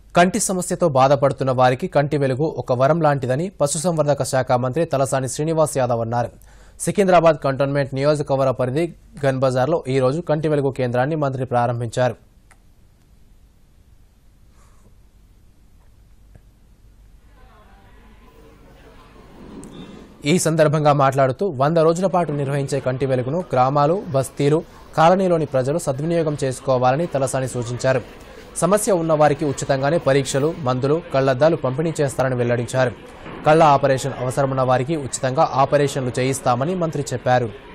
కంటి సమస్యతో బాధపడుతున్న వారికి కంటి వెలుగు ఒక వరం లాంటిదని పశుసంవర్ధక శాఖ మంత్రి తలసాని శ్రీనివాస్ యాదవ్ అన్నారు సికింద్రాబాద్ కంటోన్మెంట్ నియోజకవర్గ పరిధి గన్ బజార్లో ఈ రోజు కంటి వెలుగు కేంద్రాన్ని మంత్రి ప్రారంభించారు ఈ సందర్భంగా మాట్లాడుతూ వంద రోజుల పాటు నిర్వహించే కంటి వెలుగును గ్రామాలు బస్తీలు కాలనీలోని ప్రజలు సద్వినియోగం చేసుకోవాలని తలసాని సూచించారు సమస్య ఉన్న వారికి ఉచితంగానే పరీక్షలు మందులు కళ్లద్దాలు పంపిణీ చేస్తారని వెల్లడించారు కళ్ల ఆపరేషన్ అవసరమున్న వారికి ఉచితంగా ఆపరేషన్లు చేయిస్తామని మంత్రి చెప్పారు